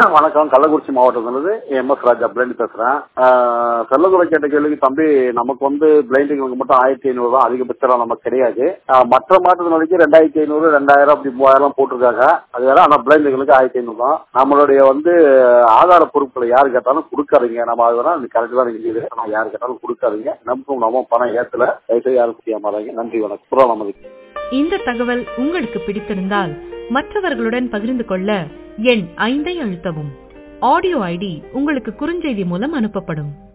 வணக்கம் கள்ளக்குறிச்சி மாவட்டத்திலிருந்து M S ராஜா blind பேசுறேன் ஆஹ் செல்லதுரை கேட்ட கேள்விக்கு தம்பி நமக்கு வந்து பிளைண்டுங்களுக்கு மட்டும் ஆயிரத்தி ஐநூறு தான் அதிகபட்சம் நமக்கு கிடையாது ஆஹ் மற்ற மாற்றுத்திறனாளிக்கு ரெண்டாயிரத்தி ஐநூறு ரெண்டாயிரம் அப்படி மூவாயிரம் போட்டிருக்காங்க அது வேற ஆனா பிளைண்டுங்களுக்கு ஆயிரத்தி ஐநூறு தான் நம்மளுடைய வந்து ஆதார பொருட்களை யாரு கேட்டாலும் கொடுக்காதீங்க நம்ம அது வேணா கரெக்ட் தான் நீங்க இது ஆனா யாரு கேட்டாலும் கொடுக்காதீங்க நமக்கும் நம்ம பணம் ஏத்தல தயவுசெய்து யாரும் செய்யாம நன்றி வணக்கம் புறா நமது இந்த தகவல் உங்களுக்கு பிடித்திருந்தால் மற்றவர்களுடன் பகிர்ந்து கொள்ள எண் ஐந்தை அழுத்தவும் ஆடியோ ஐடி உங்களுக்கு குறுஞ்செய்தி மூலம் அனுப்பப்படும்